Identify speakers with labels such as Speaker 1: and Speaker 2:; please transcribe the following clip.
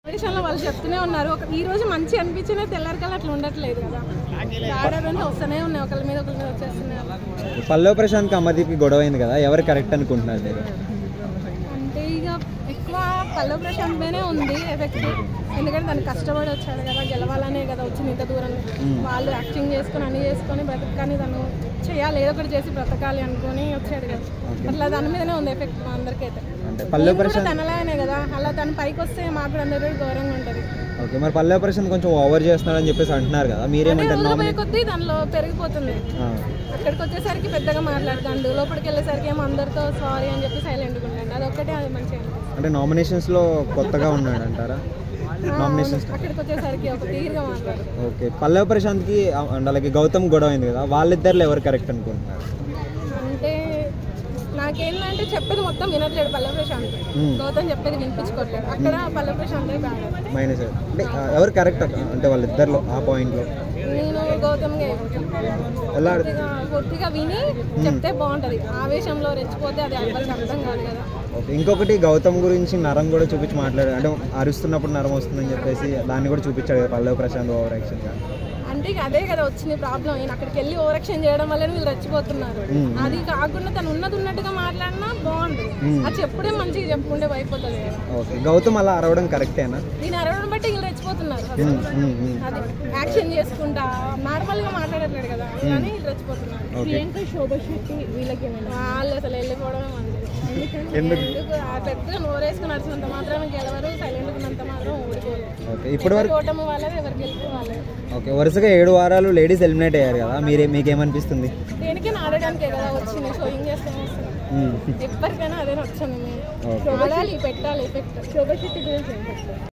Speaker 1: ఆడిషన్లో వాళ్ళు చెప్తూనే ఉన్నారు ఒక ఈ రోజు మంచి అనిపించిన తెల్లారికల్లా అట్లా ఉండట్లేదు కదా ఆడడంలో వస్తూనే ఉన్నాయి ఒకరి మీద ఒకరి మీద వచ్చేస్తున్నాయి
Speaker 2: పల్లవ ప్రశాంత్కి అమర్దీప్కి గొడవ అయింది కదా ఎవరు కరెక్ట్ అనుకుంటున్నారు మీరు
Speaker 1: అంటే ఇక ఎక్కువ పల్లవ ప్రశాంత్ మీదనే ఉంది ఎఫెక్ట్ ఎందుకంటే తను కష్టపడి వచ్చాడు కదా గెలవాలనే కదా వచ్చింది ఇంత దూరం వాళ్ళు యాక్టింగ్ చేసుకొని అన్ని చేసుకొని బ్రతకాని తను చేయాలి ఏదో ఒకటి చేసి బ్రతకాలి అనుకొని వచ్చాడు కదా అట్లా దాని మీదనే ఉంది ఎఫెక్ట్ మా అందరికైతే
Speaker 2: అంటే పల్లవ
Speaker 1: నేను కూడా తనలానే కదా అలా తను పైకి వస్తే మాకు కూడా అందరూ గౌరవంగా ఉంటుంది
Speaker 2: ఓకే మరి పల్లవ ప్రశాంత్ కొంచెం ఓవర్ చేస్తున్నాడని చెప్పేసి అంటున్నారు కదా మీరేమంటారు
Speaker 1: రోజులు పోయే కొద్దీ దానిలో పెరిగిపోతుంది
Speaker 2: ఆ,
Speaker 1: అక్కడికి వచ్చేసరికి పెద్దగా మాట్లాడతాడు లోపలికి వెళ్ళేసరికి ఏమో అందరితో సారీ అని చెప్పి సైలెంట్గా ఉంటాడు అది ఒక్కటే అది మంచిగా అనిపిస్తుంది.
Speaker 2: అంటే నామినేషన్స్లో కొత్తగా ఉన్నాడు అంటారా నామినేషన్స్
Speaker 1: అక్కడికి వచ్చేసరికి ఒక తీరుగా మాట్లాడు
Speaker 2: ఓకే పల్లవ ప్రశాంత్కి ఆ, అండ్ అలాగే గౌతమ్ గొడవ అయింది కదా వాళ్ళిద్దరిలో ఎవరు కరెక్ట్ అనుకుంటున్నారు
Speaker 1: అంటే నాకేంటంటే చెప్పేది మొత్తం వినట్లేడు పల్లె ప్రశాంత్
Speaker 2: మ్మ్.
Speaker 1: గౌతమ్ చెప్పేది వినిపించుకోవట్లేదు అక్కడ పల్లె ప్రశాంత్ బ్యాడ్
Speaker 2: మైనస్ అంటే ఆ, ఎవరు కరెక్ట్ అంటే వాళ్ళిద్దరిలో ఆ పాయింట్లో
Speaker 1: నేను గౌతమ్
Speaker 2: ఎలా
Speaker 1: పూర్తిగా పూర్తిగా విని చెప్తే బాగుంటది ఆవేశంలో రెచ్చిపోతే అది ఎవరికి అర్థం కాదు కదా
Speaker 2: ఓకే ఇంకొకటి గౌతమ్ గురించి నరం కూడా చూపించి మాట్లాడాడు అంటే అరుస్తున్నప్పుడు నరం వస్తుందని చెప్పేసి దాన్ని కూడా చూపించాడు కదా పల్లవ ప్రశాంత్ ఓవర్ యాక్షన్గా
Speaker 1: అంటే ఇక అదే కదా వచ్చింది ప్రాబ్లం ఈయన అక్కడికి వెళ్ళి ఓవరాక్షన్ చేయడం వల్ల వీళ్ళు రెచ్చిపోతున్నారు అది కాకుండా తను ఉన్నది ఉన్నట్టుగా మాట్లాడినా బాగుంటుంది అది చెప్పుడే మంచిగా చెప్పుకుంటే అయిపోతుంది కదా
Speaker 2: ఓకే గౌతమ్ అలా అరవడం కరెక్టేనా
Speaker 1: దీని అరవడం బట్టి వీళ్ళు రెచ్చిపోతున్నారు అసలు.
Speaker 2: ఉమ్, ఉమ్, ఉమ్.
Speaker 1: అది యాక్షన్ చేసుకుంటా నార్మల్ గా మాట్లాడట్లేదు కదా కానీ వీళ్ళు రెచ్చిపోతున్నారు ప్రియాంక శోభ శెట్టి వీళ్ళకి వాళ్ళు అసలు వెళ్ళిపోవడమే మంచిది ఎందుకు ఆ పెద్దగా నోరేసుకుని నడిచినంత మాత్రం గెలవరు సైలెంట్ ఉన్నంత మాత్రం ఓడిపోరు
Speaker 2: ఓకే ఇప్పుడు వరకు
Speaker 1: ఓటమి వాళ్ళది ఎవరికి గెలుపు వాళ్ళది
Speaker 2: ఓకే వరుసగా ఏడు వారాలు లేడీస్ ఎలిమినేట్ అయ్యారు కదా మీరే మీకేమనిపిస్తుంది
Speaker 1: దేనికి ఆడడానికే కదా వచ్చింది షోయింగ్ చేస్తాం
Speaker 2: ఉమ్.
Speaker 1: ఎప్పటికైనా అదే వచ్చింది మేము
Speaker 2: ఓకే
Speaker 1: ఆడాలి పెట్టాలి ఎఫెక్ట్ శోభ శెట్టి గురించి